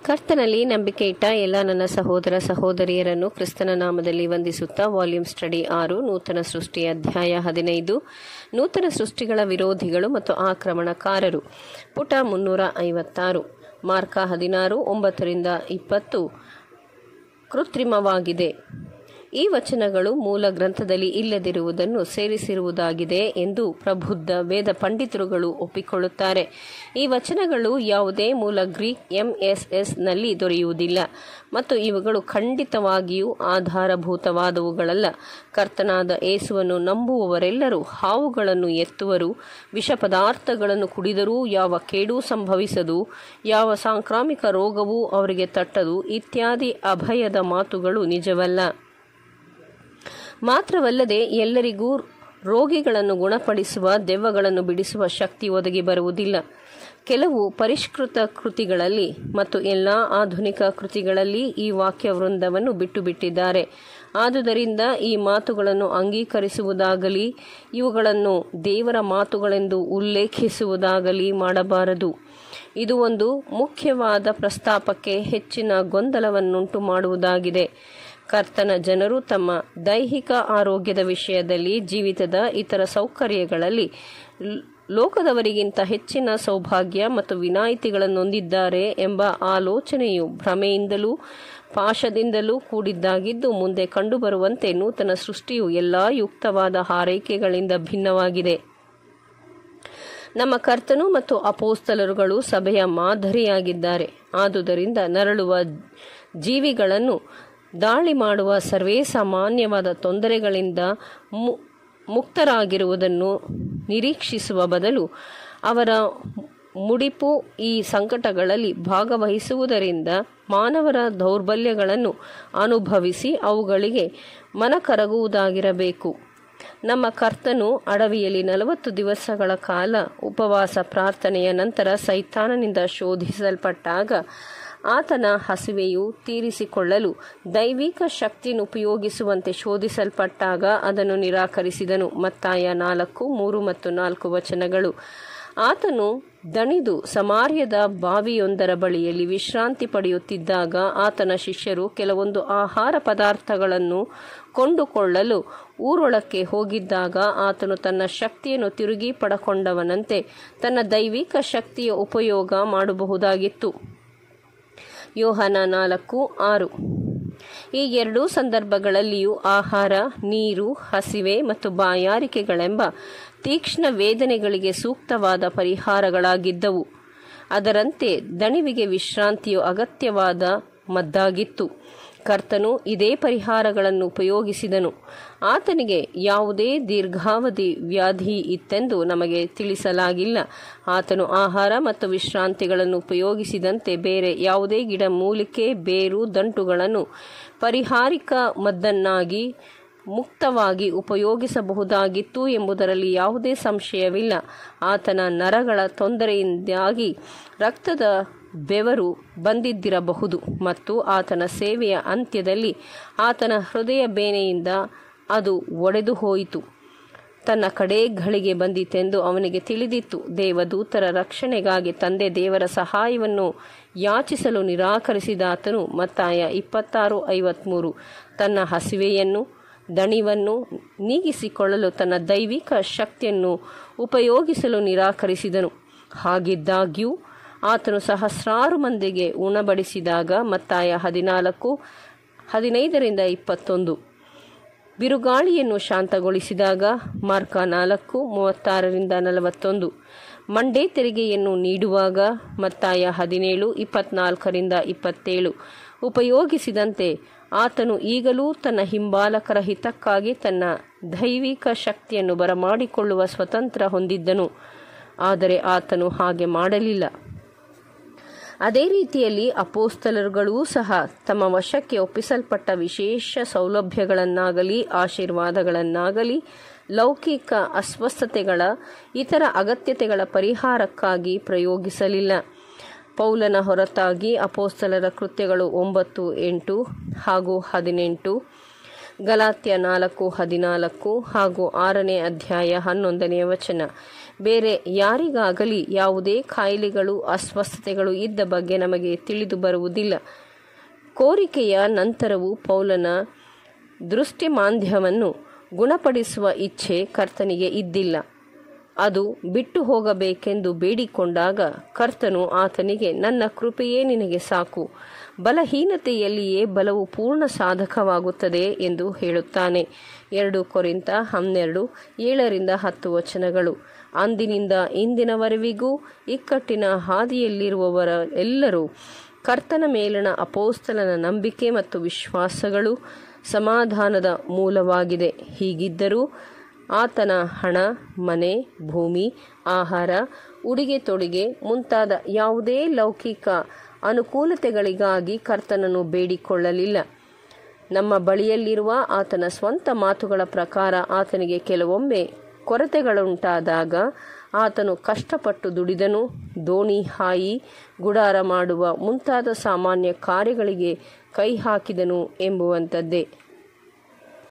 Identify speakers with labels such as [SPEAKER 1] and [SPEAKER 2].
[SPEAKER 1] ಕರ್ತನಲ್ಲಿ ನಂಬಿಕೆ ಇಟ್ಟ ಎಲ್ಲ ನನ್ನ ಸಹೋದರ ಸಹೋದರಿಯರನ್ನು ಕ್ರಿಸ್ತನ ನಾಮದಲ್ಲಿ ವಂದಿಸುತ್ತಾ ವಾಲ್ಯೂಮ್ ಸ್ಟಡಿ ಆರು ನೂತನ ಸೃಷ್ಟಿ ಅಧ್ಯಾಯ ಹದಿನೈದು ನೂತನ ಸೃಷ್ಟಿಗಳ ವಿರೋಧಿಗಳು ಮತ್ತು ಆಕ್ರಮಣಕಾರರು ಪುಟ ಮುನ್ನೂರ ಐವತ್ತಾರು ಮಾರ್ಕ ಹದಿನಾರು ಒಂಬತ್ತರಿಂದ ಇಪ್ಪತ್ತು ಕೃತ್ರಿಮವಾಗಿದೆ ಈ ವಚನಗಳು ಮೂಲ ಗ್ರಂಥದಲ್ಲಿ ಇಲ್ಲದಿರುವುದನ್ನು ಸೇರಿಸಿರುವುದಾಗಿದೆ ಎಂದು ಪ್ರಬುದ್ಧ ವೇದ ಪಂಡಿತರುಗಳು ಒಪ್ಪಿಕೊಳ್ಳುತ್ತಾರೆ ಈ ವಚನಗಳು ಯಾವುದೇ ಮೂಲ ಗ್ರೀಕ್ ಎಂಎಸ್ಎಸ್ನಲ್ಲಿ ದೊರೆಯುವುದಿಲ್ಲ ಮತ್ತು ಇವುಗಳು ಖಂಡಿತವಾಗಿಯೂ ಆಧಾರಭೂತವಾದವುಗಳಲ್ಲ ಕರ್ತನಾದ ಏಸುವನ್ನು ನಂಬುವವರೆಲ್ಲರೂ ಹಾವುಗಳನ್ನು ಎತ್ತುವರು ವಿಷ ಪದಾರ್ಥಗಳನ್ನು ಕುಡಿದರೂ ಯಾವ ಕೇಡೂ ಸಂಭವಿಸದು ಯಾವ ಸಾಂಕ್ರಾಮಿಕ ರೋಗವೂ ಅವರಿಗೆ ತಟ್ಟದು ಇತ್ಯಾದಿ ಅಭಯದ ಮಾತುಗಳು ನಿಜವಲ್ಲ ಮಾತ್ರವಲ್ಲದೆ ಎಲ್ಲರಿಗೂ ರೋಗಿಗಳನ್ನು ಗುಣಪಡಿಸುವ ದೆವ್ವಗಳನ್ನು ಬಿಡಿಸುವ ಶಕ್ತಿ ಒದಗಿ ಬರುವುದಿಲ್ಲ ಕೆಲವು ಪರಿಷ್ಕೃತ ಕೃತಿಗಳಲ್ಲಿ ಮತ್ತು ಎಲ್ಲ ಆಧುನಿಕ ಕೃತಿಗಳಲ್ಲಿ ಈ ವಾಕ್ಯ ವೃಂದವನ್ನು ಬಿಟ್ಟು ಬಿಟ್ಟಿದ್ದಾರೆ ಆದುದರಿಂದ ಈ ಮಾತುಗಳನ್ನು ಅಂಗೀಕರಿಸುವುದಾಗಲಿ ಇವುಗಳನ್ನು ದೇವರ ಮಾತುಗಳೆಂದು ಉಲ್ಲೇಖಿಸುವುದಾಗಲಿ ಮಾಡಬಾರದು ಇದು ಒಂದು ಮುಖ್ಯವಾದ ಪ್ರಸ್ತಾಪಕ್ಕೆ ಹೆಚ್ಚಿನ ಗೊಂದಲವನ್ನುಂಟು ಮಾಡುವುದಾಗಿದೆ ಕರ್ತನ ಜನರು ತಮ್ಮ ದೈಹಿಕ ಆರೋಗ್ಯದ ವಿಷಯದಲ್ಲಿ ಜೀವಿತದ ಇತರ ಸೌಕರ್ಯಗಳಲ್ಲಿ ಲೋಕದವರಿಗಿಂತ ಹೆಚ್ಚಿನ ಸೌಭಾಗ್ಯ ಮತ್ತು ವಿನಾಯಿತಿಗಳನ್ನು ಹೊಂದಿದ್ದಾರೆ ಎಂಬ ಆಲೋಚನೆಯು ಭ್ರಮೆಯಿಂದಲೂ ಪಾಶದಿಂದಲೂ ಕೂಡಿದ್ದಾಗಿದ್ದು ಮುಂದೆ ಕಂಡುಬರುವಂತೆ ನೂತನ ಸೃಷ್ಟಿಯು ಎಲ್ಲ ಯುಕ್ತವಾದ ಹಾರೈಕೆಗಳಿಂದ ಭಿನ್ನವಾಗಿದೆ ನಮ್ಮ ಕರ್ತನು ಮತ್ತು ಅಪೋಸ್ತಲರುಗಳು ಸಭೆಯ ಮಾದರಿಯಾಗಿದ್ದಾರೆ ಆದುದರಿಂದ ನರಳುವ ಜೀವಿಗಳನ್ನು ದಾಳಿ ಮಾಡುವ ಸರ್ವೇ ಸಾಮಾನ್ಯವಾದ ತೊಂದರೆಗಳಿಂದ ಮುಕ್ತರಾಗಿರುವುದನ್ನು ನಿರೀಕ್ಷಿಸುವ ಬದಲು ಅವರ ಮುಡಿಪು ಈ ಸಂಕಟಗಳಲ್ಲಿ ಭಾಗವಹಿಸುವುದರಿಂದ ಮಾನವರ ದೌರ್ಬಲ್ಯಗಳನ್ನು ಅನುಭವಿಸಿ ಅವುಗಳಿಗೆ ಮನ ಕರಗುವುದಾಗಿರಬೇಕು ನಮ್ಮ ಕರ್ತನು ಅಡವಿಯಲ್ಲಿ ನಲವತ್ತು ದಿವಸಗಳ ಕಾಲ ಉಪವಾಸ ಪ್ರಾರ್ಥನೆಯ ನಂತರ ಸೈತಾನನಿಂದ ಶೋಧಿಸಲ್ಪಟ್ಟಾಗ ಆತನ ಹಸಿವೆಯು ತೀರಿಸಿಕೊಳ್ಳಲು ದೈವಿಕ ಶಕ್ತಿಯನ್ನು ಉಪಯೋಗಿಸುವಂತೆ ಶೋಧಿಸಲ್ಪಟ್ಟಾಗ ಅದನ್ನು ನಿರಾಕರಿಸಿದನು ಮತ್ತಾಯ ನಾಲ್ಕು ಮೂರು ಮತ್ತು ನಾಲ್ಕು ವಚನಗಳು ಆತನು ದಣಿದು ಸಮಾರ್ಯದ ಬಾವಿಯೊಂದರ ಬಳಿಯಲ್ಲಿ ವಿಶ್ರಾಂತಿ ಪಡೆಯುತ್ತಿದ್ದಾಗ ಆತನ ಶಿಷ್ಯರು ಕೆಲವೊಂದು ಆಹಾರ ಪದಾರ್ಥಗಳನ್ನು ಕೊಂಡುಕೊಳ್ಳಲು ಊರೊಳಕ್ಕೆ ಹೋಗಿದ್ದಾಗ ಆತನು ತನ್ನ ಶಕ್ತಿಯನ್ನು ತಿರುಗಿ ಪಡಕೊಂಡವನಂತೆ ತನ್ನ ದೈವಿಕ ಶಕ್ತಿಯ ಉಪಯೋಗ ಮಾಡಬಹುದಾಗಿತ್ತು ಯೋಹನ ನಾಲ್ಕು ಆರು ಈ ಎರಡೂ ಸಂದರ್ಭಗಳಲ್ಲಿಯೂ ಆಹಾರ ನೀರು ಹಸಿವೆ ಮತ್ತು ಬಾಯಾರಿಕೆಗಳೆಂಬ ತೀಕ್ಷ್ಣ ವೇದನೆಗಳಿಗೆ ಸೂಕ್ತವಾದ ಪರಿಹಾರಗಳಾಗಿದ್ದವು ಅದರಂತೆ ದಣಿವಿಗೆ ವಿಶ್ರಾಂತಿಯು ಅಗತ್ಯವಾದ ಮದ್ದಾಗಿತ್ತು ಕರ್ತನು ಇದೇ ಪರಿಹಾರಗಳನ್ನು ಉಪಯೋಗಿಸಿದನು ಆತನಿಗೆ ಯಾವುದೇ ದೀರ್ಘಾವಧಿ ವ್ಯಾಧಿ ಇತ್ತೆಂದು ನಮಗೆ ತಿಳಿಸಲಾಗಿಲ್ಲ ಆತನು ಆಹಾರ ಮತ್ತು ವಿಶ್ರಾಂತಿಗಳನ್ನು ಉಪಯೋಗಿಸಿದಂತೆ ಬೇರೆ ಯಾವುದೇ ಗಿಡ ಮೂಲಿಕೆ ಬೇರು ದಂಟುಗಳನ್ನು ಪರಿಹಾರಿಕ ಮದ್ದನ್ನಾಗಿ ಮುಕ್ತವಾಗಿ ಉಪಯೋಗಿಸಬಹುದಾಗಿತ್ತು ಎಂಬುದರಲ್ಲಿ ಯಾವುದೇ ಸಂಶಯವಿಲ್ಲ ಆತನ ನರಗಳ ತೊಂದರೆಯಿಂದಾಗಿ ರಕ್ತದ ಬೆವರು ಬಂದಿದ್ದಿರಬಹುದು ಮತ್ತು ಆತನ ಸೇವೆಯ ಅಂತ್ಯದಲ್ಲಿ ಆತನ ಹೃದಯ ಬೇನೆಯಿಂದ ಅದು ಒಡೆದು ಹೋಯಿತು ತನ್ನ ಕಡೇ ಘಳಿಗೆ ಬಂದಿತೆಂದು ಅವನಿಗೆ ತಿಳಿದಿತ್ತು ದೇವದೂತರ ರಕ್ಷಣೆಗಾಗಿ ತಂದೆ ದೇವರ ಸಹಾಯವನ್ನು ಯಾಚಿಸಲು ನಿರಾಕರಿಸಿದಾತನು ಮತ್ತಾಯ ಇಪ್ಪತ್ತಾರು ಐವತ್ಮೂರು ತನ್ನ ಹಸಿವೆಯನ್ನು ದಣಿವನ್ನು ನೀಗಿಸಿಕೊಳ್ಳಲು ತನ್ನ ದೈವಿಕ ಶಕ್ತಿಯನ್ನು ಉಪಯೋಗಿಸಲು ನಿರಾಕರಿಸಿದನು ಹಾಗಿದ್ದಾಗ್ಯೂ ಆತನು ಸಹಸ್ರಾರು ಮಂದಿಗೆ ಉಣಬಡಿಸಿದಾಗ ಮತ್ತಾಯ ಹದಿನಾಲ್ಕು ಹದಿನೈದರಿಂದ ಇಪ್ಪತ್ತೊಂದು ಬಿರುಗಾಳಿಯನ್ನು ಶಾಂತಗೊಳಿಸಿದಾಗ ಮಾರ್ಕ ನಾಲ್ಕು ಮೂವತ್ತಾರರಿಂದ ನಲವತ್ತೊಂದು ಮಂಡೇ ತೆರಿಗೆಯನ್ನು ನೀಡುವಾಗ ಮತ್ತಾಯ ಹದಿನೇಳು ಇಪ್ಪತ್ನಾಲ್ಕರಿಂದ ಇಪ್ಪತ್ತೇಳು ಉಪಯೋಗಿಸಿದಂತೆ ಆತನು ಈಗಲೂ ತನ್ನ ಹಿಂಬಾಲಕರ ಹಿತಕ್ಕಾಗಿ ತನ್ನ ದೈವಿಕ ಶಕ್ತಿಯನ್ನು ಬರಮಾಡಿಕೊಳ್ಳುವ ಸ್ವತಂತ್ರ ಹೊಂದಿದ್ದನು ಆದರೆ ಆತನು ಹಾಗೆ ಮಾಡಲಿಲ್ಲ ಅದೇ ರೀತಿಯಲ್ಲಿ ಅಪೋಸ್ತಲರುಗಳೂ ಸಹ ತಮ್ಮ ವಶಕ್ಕೆ ಒಪ್ಪಿಸಲ್ಪಟ್ಟ ವಿಶೇಷ ಸೌಲಭ್ಯಗಳನ್ನಾಗಲಿ ಆಶೀರ್ವಾದಗಳನ್ನಾಗಲಿ ಲೌಕಿಕ ಅಸ್ವಸ್ಥತೆಗಳ ಇತರ ಅಗತ್ಯತೆಗಳ ಪರಿಹಾರಕ್ಕಾಗಿ ಪ್ರಯೋಗಿಸಲಿಲ್ಲ ಪೌಲನ ಹೊರತಾಗಿ ಅಪೋಸ್ತಲರ ಕೃತ್ಯಗಳು ಒಂಬತ್ತು ಎಂಟು ಹಾಗೂ ಹದಿನೆಂಟು ಗಲಾತ್ಯ ನಾಲ್ಕು ಹದಿನಾಲ್ಕು ಹಾಗೂ ಆರನೇ ಅಧ್ಯಾಯ ಹನ್ನೊಂದನೆಯ ವಚನ ಬೇರೆ ಯಾರಿಗಾಗಲಿ ಯಾವುದೇ ಕಾಯಿಲೆಗಳು ಅಸ್ವಸ್ಥತೆಗಳು ಇದ್ದ ಬಗ್ಗೆ ನಮಗೆ ತಿಳಿದು ಬರುವುದಿಲ್ಲ ಕೋರಿಕೆಯ ನಂತರವೂ ಪೌಲನ ದೃಷ್ಟಿಮಾಂದ್ಯವನ್ನು ಗುಣಪಡಿಸುವ ಇಚ್ಛೆ ಕರ್ತನಿಗೆ ಇದ್ದಿಲ್ಲ ಅದು ಬಿಟ್ಟು ಹೋಗಬೇಕೆಂದು ಬೇಡಿಕೊಂಡಾಗ ಕರ್ತನು ಆತನಿಗೆ ನನ್ನ ಕೃಪೆಯೇ ನಿನಗೆ ಸಾಕು ಬಲಹೀನತೆಯಲ್ಲಿಯೇ ಬಲವು ಪೂರ್ಣ ಸಾಧಕವಾಗುತ್ತದೆ ಎಂದು ಹೇಳುತ್ತಾನೆ ಎರಡು ಕೊರಿಂತ ಹನ್ನೆರಡು ಏಳರಿಂದ ಹತ್ತು ವಚನಗಳು ಅಂದಿನಿಂದ ಇಂದಿನವರೆವಿಗೂ ಇಕ್ಕಟ್ಟಿನ ಹಾದಿಯಲ್ಲಿರುವವರ ಎಲ್ಲರೂ ಕರ್ತನ ಮೇಲಣ ಅಪೋಸ್ತಲನ ನಂಬಿಕೆ ಮತ್ತು ವಿಶ್ವಾಸಗಳು ಸಮಾಧಾನದ ಮೂಲವಾಗಿದೆ ಹೀಗಿದ್ದರೂ ಆತನ ಹಣ ಮನೆ ಭೂಮಿ ಆಹಾರ ಉಡುಗೆ ತೊಡುಗೆ ಮುಂತಾದ ಯಾವುದೇ ಲೌಕಿಕ ಅನುಕೂಲತೆಗಳಿಗಾಗಿ ಕರ್ತನನ್ನು ಬೇಡಿಕೊಳ್ಳಲಿಲ್ಲ ನಮ್ಮ ಬಳಿಯಲ್ಲಿರುವ ಆತನ ಸ್ವಂತ ಮಾತುಗಳ ಪ್ರಕಾರ ಆತನಿಗೆ ಕೆಲವೊಮ್ಮೆ ಕೊರತೆಗಳುಂಟಾದಾಗ ಆತನು ಕಷ್ಟಪಟ್ಟು ದುಡಿದನು ದೋಣಿ ಹಾಯಿ ಗುಡಾರ ಮಾಡುವ ಮುಂತಾದ ಸಾಮಾನ್ಯ ಕಾರ್ಯಗಳಿಗೆ ಕೈ ಹಾಕಿದನು ಎಂಬುವಂಥದ್ದೇ